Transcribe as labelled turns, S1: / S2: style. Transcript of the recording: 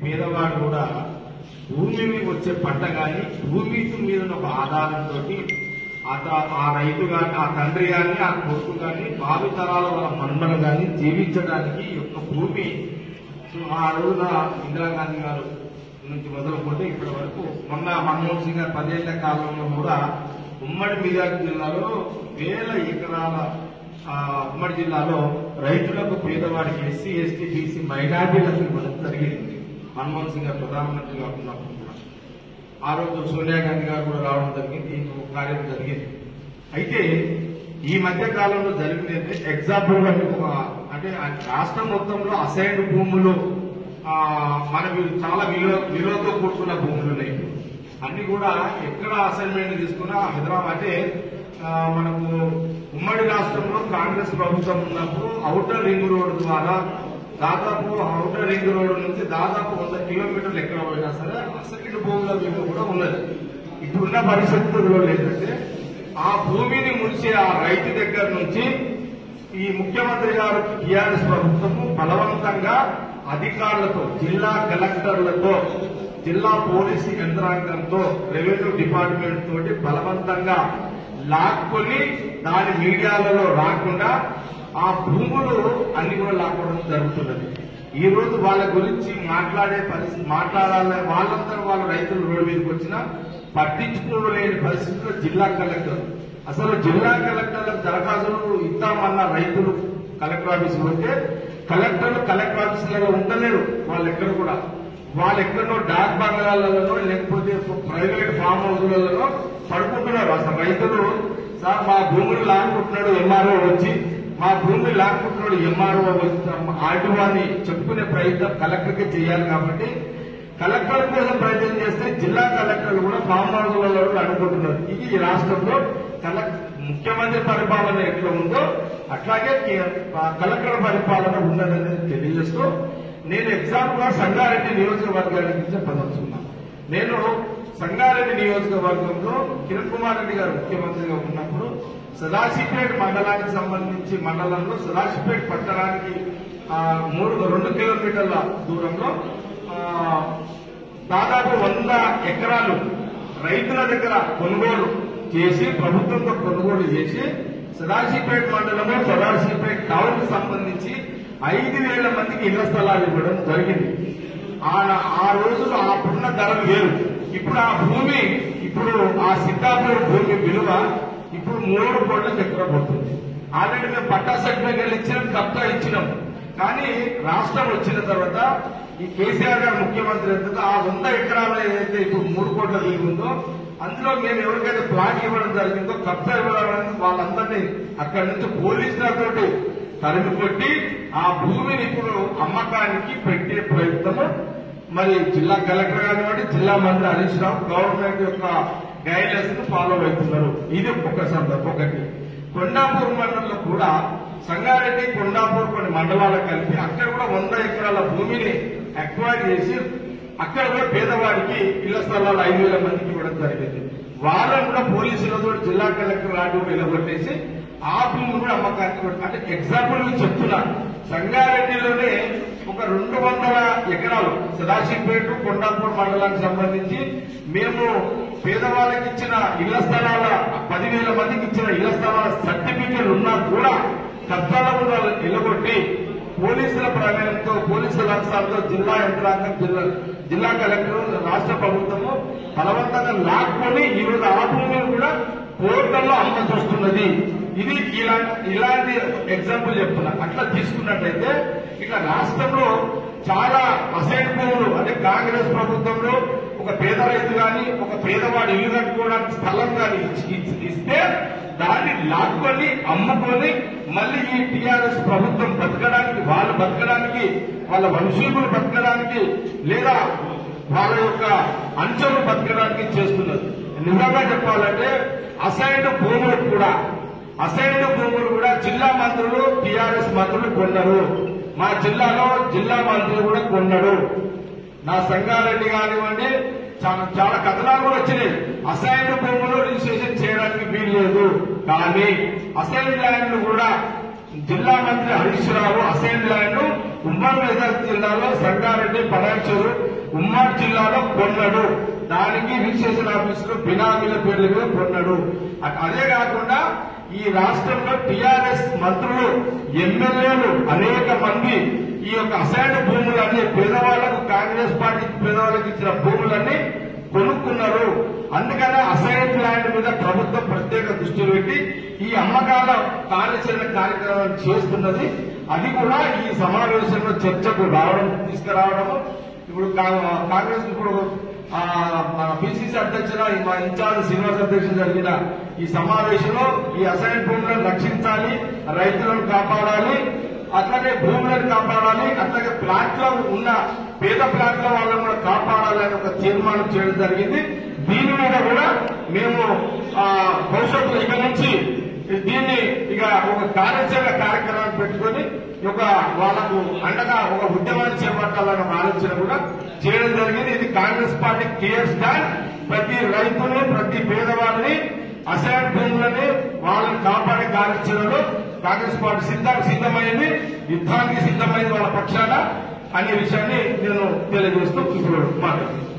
S1: పేదవాడు కూడా భూమి మీద వచ్చే పంట కానీ భూమి మీద ఉన్న ఒక ఆధారంతో ఆ రైతు గాని ఆ తండ్రి గాని ఆ కొడుకు గాని భావితరాల వాళ్ళ మన్మలు గాని జీవించడానికి ఈ యొక్క భూమి సో ఆ రోజున ఇందిరాగాంధీ గారు నుంచి మొదలుకుంటే ఇప్పటి వరకు మొన్న మన్మోహన్ సింగ్ గారు పదేళ్ల కాలంలో కూడా ఉమ్మడి మెదక్ జిల్లాలో వేల ఎకరాల ఆ, ఉమ్మడి జిల్లాలో రైతులకు పేదవాడికి ఎస్సీ ఎస్టీ బీసీ మైనార్టీలకు ఇవ్వడం జరిగింది మన్మోహన్ సింగ్ గారు ప్రధానమంత్రిగా ఉన్నప్పుడు కూడా ఆ రోజు సోనియా గాంధీ గారు కూడా రావడం జరిగింది ఈ కార్యం జరిగింది అయితే ఈ మధ్య కాలంలో జరిగినది ఎగ్జాంపుల్ గా మీకు ఒక అంటే ఆ రాష్ట్రం మొత్తంలో అసైన్డ్ భూములు ఆ, మనవి చాలా విలువ విలువతో కూడుకున్న భూములు ఉన్నాయి అన్ని కూడా ఎక్కడ అసైన్మెంట్ తీసుకున్నా హైదరాబాద్ అంటే ఆ, మనకు ఉమ్మడి రాష్ట్రంలో కాంగ్రెస్ ప్రభుత్వం ఉన్నప్పుడు ఔటర్ రింగ్ రోడ్ ద్వారా దాదాపు ఔటర్ రింగ్ రోడ్ నుంచి దాదాపు వంద కిలోమీటర్లు ఎక్కడ పోయినా సరే అసలు భూముల విలువ కూడా ఉన్నది ఇప్పుడున్న పరిస్థితుల్లో ఏంటంటే ఆ భూమిని ముడిచే ఆ రైతు దగ్గర నుంచి ఈ ముఖ్యమంత్రి గారు టీఆర్ఎస్ ప్రభుత్వము బలవంతంగా అధికారులతో జిల్లా కలెక్టర్లతో జిల్లా పోలీసు యంత్రాంగంతో రెవెన్యూ డిపార్ట్మెంట్ తోటి బలవంతంగా లాక్కొని దాని మీడియాలలో రాకుండా ఆ భూములు అన్ని కూడా లాక్కోవడం జరుగుతున్నది ఈ రోజు వాళ్ళ గురించి మాట్లాడే పరిస్థితి మాట్లాడాలని వాళ్ళందరూ వాళ్ళ రైతులు రోడ్డు మీదకి వచ్చినా పట్టించుకోలేని పరిస్థితిలో జిల్లా కలెక్టర్ అసలు జిల్లా కలెక్టర్లకు దరఖాస్తులు ఇద్దామన్న రైతులు కలెక్టర్ ఆఫీస్ పోతే కలెక్టర్లు కలెక్టర్ ఆఫీసులలో ఉండలేరు వాళ్ళు ఎక్కడ కూడా వాళ్ళు ఎక్కడో డాక్ బంగాళాలలో లేకపోతే ప్రైవేట్ ఫామ్ హౌస్లలో పడుకుంటున్నారు అసలు రైతులు సార్ మా భూములు లాక్కుంటున్నాడు ఎంఆర్ఓ వచ్చి మా భూమిని లాక్కుంటున్నాడు ఎంఆర్ఓ ఆర్టీఓ అని చెప్పుకునే ప్రయత్నం కలెక్టర్కి చేయాలి కాబట్టి కలెక్టర్ కోసం ప్రయత్నం చేస్తే జిల్లా కలెక్టర్లు కూడా ఫామ్ హౌస్లలో అనుకుంటున్నారు ఇది ఈ రాష్ట్రంలో కలెక్టర్ ముఖ్యమంత్రి పరిపాలన ఎట్లా ఉందో అట్లాగే కే- ఆ కలెక్టర్ పరిపాలన ఉన్నదని తెలియజేస్తూ నేను ఎగ్జాంపుల్ గా సంగారెడ్డి నియోజకవర్గానికి గురించి చెప్పదలుచుకున్నాను నేను సంగారెడ్డి నియోజకవర్గంలో కిరణ్ కుమార్ రెడ్డి గారు ముఖ్యమంత్రిగా ఉన్నప్పుడు సదాశివపేట మండలానికి సంబంధించి మండలంలో సదాశివపేట పట్టణానికి ఆ, మూడు రెండు కిలోమీటర్ల దూరంలో ఆ, దాదాపు వంద ఎకరాలు రైతుల దగ్గర కొనుగోలు చేసి ప్రభుత్వంతో కొనుగోలు చేసి సదాశివపేట మండలము సదాశివపేట టౌన్ కు సంబంధించి ఐదు వేల మందికి ఇళ్ల స్థలాలు ఇవ్వడం జరిగింది ఆ ఆ రోజులు అప్పుడున్న ధరలు వేరు ఇప్పుడు ఆ భూమి ఇప్పుడు ఆ సిద్ధాపూర్ భూమి విలువ ఇప్పుడు మూడు కోట్లకు ఎక్కువ పోతుంది ఆల్రెడీ మేము పట్టా సర్టిఫికేట్లు ఇచ్చినాం కబ్జా ఇచ్చినాం కానీ రాష్ట్రం వచ్చిన తర్వాత ఈ కేసీఆర్ గారు ముఖ్యమంత్రి ఎందుకు ఆ వంద ఎకరాలు ఏదైతే ఇప్పుడు మూడు కోట్ల విలువ ఉందో అందులో మేము ఎవరికైతే ప్లాట్ ఇవ్వడం జరిగిందో కబ్జా ఇవ్వడం వాళ్ళందరినీ అక్కడి నుంచి పోలీసులతోటి తరిమి కొట్టి ఆ భూమిని ఇప్పుడు అమ్మకానికి పెట్టే ప్రయత్నము మరి జిల్లా కలెక్టర్ కానివ్వండి జిల్లా మంత్రి హరీష్ రావు గవర్నమెంట్ యొక్క గైడ్లైన్స్ ను ఫాలో అవుతున్నారు ఇది ఒక సందర్భం ఒకటి కొండాపూర్ మండలంలో కూడా సంగారెడ్డి కొండాపూర్ కొన్ని మండలాలకు కలిపి అక్కడ కూడా వంద ఎకరాల భూమిని అక్వైర్ చేసి అక్కడ కూడా పేదవాడికి ఇళ్ల స్థలాలు ఐదు వేల మందికి ఇవ్వడం జరిగింది వాళ్ళని కూడా పోలీసులతో జిల్లా కలెక్టర్ రాజు నిలబెట్టేసి ఆ భూమిని కూడా అమ్మకానికి పెట్టారు అంటే ఎగ్జాంపుల్ మీకు చెప్తున్నా సంగారెడ్డిలోనే ఒక రెండు వందల ఎకరాలు సదాశివపేట కొండాపూర్ మండలానికి సంబంధించి మేము పేదవాళ్ళకి ఇచ్చిన ఇళ్ల స్థలాల పదివేల మందికి ఇచ్చిన ఇళ్ల స్థలాల సర్టిఫికేట్ ఉన్నా కూడా కబ్జాల కూడా నిలబొట్టి పోలీసుల ప్రమేయంతో పోలీసుల అంశాలతో జిల్లా యంత్రాంగం జిల్లా జిల్లా కలెక్టర్ రాష్ట్ర ప్రభుత్వము బలవంతంగా లాక్కొని ఈ రోజు ఆ భూమిని కూడా కోర్టుల్లో అమ్మ చూస్తున్నది ఇది ఇలాంటి ఇలాంటి ఎగ్జాంపుల్ చెప్తున్నా అట్లా తీసుకున్నట్టయితే ఇట్లా రాష్ట్రంలో చాలా అసైన్ భూములు అంటే కాంగ్రెస్ ప్రభుత్వంలో ఒక పేద రైతు గాని ఒక పేదవాడు ఇల్లు కట్టుకోవడానికి స్థలం గాని ఇచ్చి- ఇస్తే దాన్ని లాక్కొని అమ్ముకొని మళ్ళీ ఈ టీఆర్ఎస్ ప్రభుత్వం బతకడానికి వాళ్ళు బతకడానికి వాళ్ళ వంశీకులు బతకడానికి లేదా వాళ్ళ యొక్క అంచెలు బతకడానికి చేస్తున్నారు నిజంగా చెప్పాలంటే అసైన్ భూములు కూడా అసైన్ భూములు కూడా జిల్లా మంత్రులు టీఆర్ఎస్ మంత్రులు కొన్నారు మా జిల్లాలో జిల్లా మంత్రులు కూడా కొన్నాడు నా సంగారెడ్డి కానివ్వండి చాలా చాలా కథనాలు కూడా వచ్చినాయి అసైన్ భూములు రిజిస్ట్రేషన్ చేయడానికి వీలు లేదు కానీ అసైన్ ల్యాండ్ కూడా జిల్లా మంత్రి హరీష్ రావు అసైన్ ల్యాండ్ ఉమ్మడి మెదక్ జిల్లాలో సంగారెడ్డి పడాచేరు ఉమ్మడి జిల్లాలో కొన్నాడు దానికి రిజిస్ట్రేషన్ ఆఫీసులో బినామీల పేర్ల మీద కొన్నాడు అ- అదే కాకుండా ఈ రాష్ట్రంలో టిఆర్ఎస్ మంత్రులు ఎమ్మెల్యేలు అనేక మంది ఈ యొక్క అసైన్ భూములన్నీ పేదవాళ్లకు కాంగ్రెస్ పార్టీ పేదవాళ్ళకి ఇచ్చిన భూములన్నీ కొనుక్కున్నారు అందుకనే అసైన్ ల్యాండ్ మీద ప్రభుత్వం ప్రత్యేక దృష్టి పెట్టి ఈ అమ్మకాల కార్యాచరణ కార్యక్రమం చేస్తున్నది అది కూడా ఈ సమావేశంలో చర్చకు రావడం తీసుకురావడము ఇప్పుడు కా- కాంగ్రెస్ ఇప్పుడు ఆ, మన పిసిసి అధ్యక్షుల మా ఇన్ఛార్జ్ శ్రీనివాస్ అధ్యక్షులు జరిగిన ఈ సమావేశంలో ఈ అసైన్ భూములను రక్షించాలి రైతులను కాపాడాలి అట్లాగే భూములను కాపాడాలి అట్లాగే ప్లాట్ లో ఉన్న పేద ప్లాట్ లో వాళ్ళని కూడా కాపాడాలని ఒక తీర్మానం చేయడం జరిగింది దీని మీద కూడా మేము ఆ, భవిష్యత్తులో ఇక నుంచి దీన్ని ఇక ఒక కార్యాచరణ కార్యక్రమాన్ని పెట్టుకొని ఒక వాళ్ళకు అండగా ఒక ఉద్యమాన్ని చేపట్టాలన్న ఒక ఆలోచన కూడా చేయడం జరిగింది ఇది కాంగ్రెస్ పార్టీ క్లియర్ స్టాండ్ ప్రతి రైతుని ప్రతి పేదవాళ్ళని అసైన్ భూములని వాళ్ళని కాపాడే కార్యాచరణలో కాంగ్రెస్ పార్టీ సిద్ధం సిద్ధమైంది యుద్ధానికి సిద్ధమైంది వాళ్ళ పక్షాన అనే విషయాన్ని నేను తెలియజేస్తూ ఇప్పుడు మాట్లాడుతున్నాను